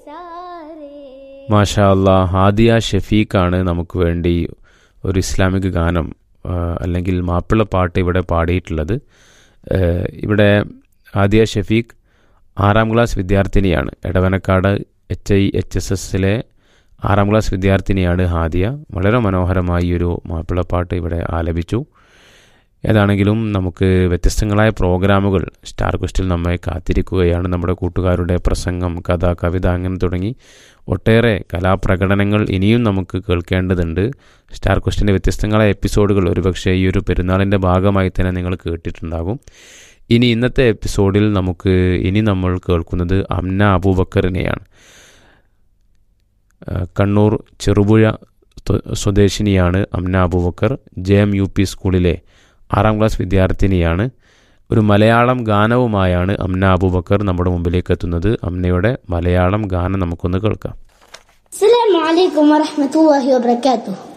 മാഷാ അല്ലാ ഹാദിയ ഷഫീഖാണ് നമുക്ക് വേണ്ടി ഒരു ഇസ്ലാമിക് ഗാനം ആ, അല്ലെങ്കിൽ മാപ്പിള പാട്ട് ഇവിടെ പാടിയിട്ടുള്ളത് ഏ, ഇവിടെ ഹാദിയ ഷഫീഖ് ആറാം ക്ലാസ് വിദ്യാർത്ഥിനിയാണ് Edavanakkad H I H S എസിലെ ആറാം ക്ലാസ് വിദ്യാർത്ഥിനിയാണ് ഹാദിയ വളരെ മനോഹരമായി ഒരു മാപ്പിളപ്പാട്ട് ഇവിടെ ആലപിച്ചു ഏതാണെങ്കിലും നമുക്ക് വ്യത്യസ്തങ്ങളായ പ്രോഗ്രാമുകൾ സ്റ്റാർ ക്വസ്റ്റിൽ നമ്മെ കാത്തിരിക്കുകയാണ് നമ്മുടെ കൂട്ടുകാരുടെ പ്രസംഗം കഥ കവിത അങ്ങനെ തുടങ്ങി ഒട്ടേറെ കലാപ്രകടനങ്ങൾ ഇനിയും നമുക്ക് കേൾക്കേണ്ടതുണ്ട് സ്റ്റാർ ക്വസ്റ്റിൻ്റെ വ്യത്യസ്തങ്ങളായ എപ്പിസോഡുകൾ ഒരുപക്ഷെ ഈ ഒരു പെരുന്നാളിൻ്റെ ഭാഗമായി തന്നെ നിങ്ങൾ കേട്ടിട്ടുണ്ടാകും ഇനി ഇന്നത്തെ എപ്പിസോഡിൽ നമുക്ക് ഇനി നമ്മൾ കേൾക്കുന്നത് അംന അബൂബക്കറിനെയാണ് ആ, കണ്ണൂർ ചെറുപുഴ സ്വ- സ്വദേശിനിയാണ് Amna Aboobacker J M U P സ്കൂളിലെ ആറാം ക്ലാസ് വിദ്യാർത്ഥിനിയാണ് ഒരു മലയാളം ഗാനവുമായാണ് അംന അബൂബക്കർ നമ്മുടെ മുമ്പിലേക്ക് എത്തുന്നത് അംനയുടെ മലയാളം ഗാനം നമുക്കൊന്ന് കേൾക്കാം السلام عليكم ورحمة الله وبركاته